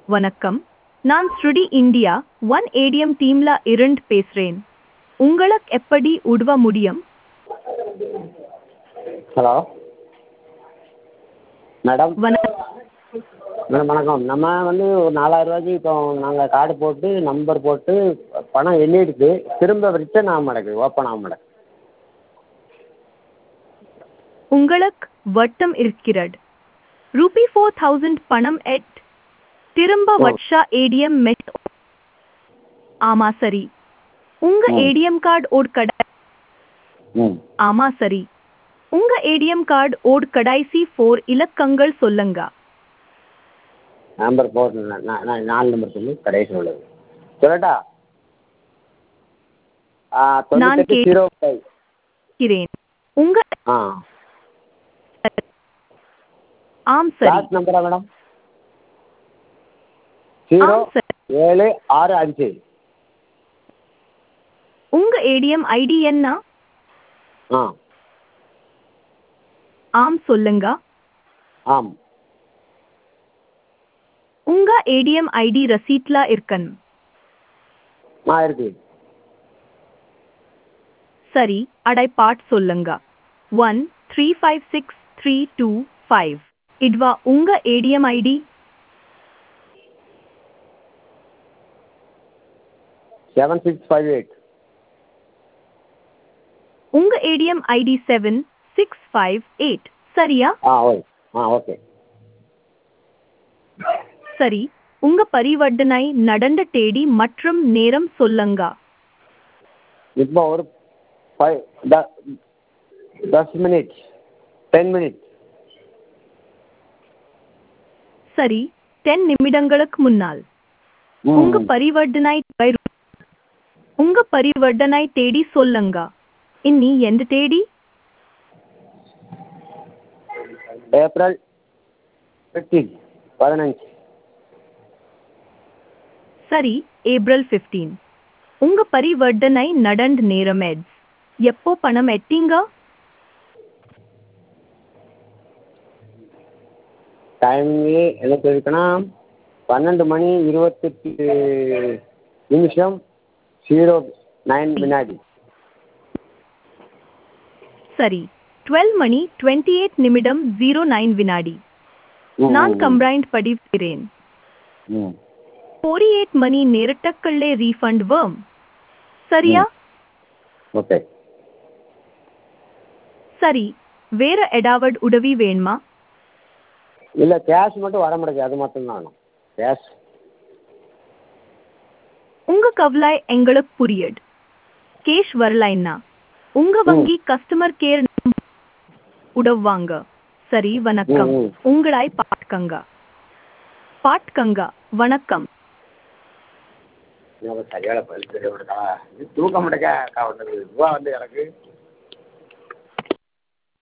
வணக்கம் நான் ஸ்ருடி இந்தியா ஒன் ஏடிஎம் டீம்ல இருந்து பேசுறேன் உங்களுக்கு எப்படி உதவ முடியும் ஹலோ மேடம் வணக்கம் மேடம் வணக்கம் நம்ம வந்து ஒரு நாலாயிரரூவாய்க்கு இப்போ நாங்கள் கார்டு போட்டு நம்பர் போட்டு பணம் எண்ணிடுச்சு திரும்ப ரிட்டர்ன் ஆக மாட்டேங்குது ஓப்பன் ஆக மாட்டேங்குது உங்களுக்கு வட்டம் இருக்கிறது ரூபி ஃபோர் தௌசண்ட் பணம் எட் திரும்ப ஓ. வட்சா ஏடிஎம் மெட் ஆமா சரி உங்க ம். ஏடிஎம் கார்டு ஓட் கடை ம் ஆமா சரி உங்க ஏடிஎம் கார்டு ஓட் கடைசி ஃபோர் இலக்கங்கள் சொல்லுங்க நம்பர் ஃபோர் நாலு நம்பர் சொல்லி கடைசி உள்ளது சொல்லட்டா ஆ நான் தொண்ணூத்தெட்டு கே- ஜீரோ ஃபைவ் இருக்கிறேன் உங்க ஆ ஆம் சரி லாஸ்ட் நம்பரா மேடம் ஜீரோ ஆம் சரி ஏழு ஆறு அஞ்சு உங்க ஏடிஎம் ஐடி என்ன ஆ ஆம் சொல்லுங்க ஆம் உங்க ஏடிஎம் ஐடி ரசீட்ல இருக்கணும் ஆ இருக்கு சரி அடைப்பாட் சொல்லுங்க one three five six three two five இதுவா உங்க ATM ID seven six five eight உங்க ATM ID seven six five eight சரியா ஆ ஓகே ஆ ஓகே சரி உங்க பரிவர்த்தனை நடந்த தேதி மற்றும் நேரம் சொல்லுங்க இப்போ ஒரு ஃபைவ் தஸ் மினிட் டென் மினிட் சரி டென் நிமிடங்களுக்கு முன்னால் உங்க பரிவர்த்தனை தொகை ரூ- உங்க பரிவர்த்தனை தேதி சொல்லுங்க இன்னி எந்த தேதி ஏப்ரல் ஃபிஃப்டீன் பதினஞ்சு சரி ஏப்ரல் 15 உங்க பரிவர்த்தனை நடந்த நேரம் எட்ஸ் எப்போ பணம் எட்டீங்க டைம்லயே என்ன சொல்லிருக்கேன்னா பன்னெண்டு மணி இருபத்தெட்டு நிமிஷம் ஜீரோ நைன் வினாடி சரி 12 மணி 28 நிமிடம் ஜீரோ நைன் வினாடி ம், நான் ம், கம்பைன்ட் படிக்கிறேன் ம். 48 மணி நேரத்துக்குள்ளே ரீஃபண்ட் வரும் சரியா ஓகே சரி வேற ஏதாவது உதவி வேணுமா இல்லை கேஷ் மட்டும் வர மாட்டேங்குது அது மட்டும் தான் கேஷ் உங்க கவலை எங்களுக்கு புரியுது கேஷ் வரலைன்னா உங்க வங்கி கஸ்டமர் கேர் உதவுவாங்க சரி வணக்கம் ம், ம். உங்களாய் பாட்கங்க பாட்கங்க வணக்கம் சரியான பதில் தெரிய விடுதா இது தூக்க மாட்டேங்க அக்கா வந்தது ரூபா வந்து எனக்கு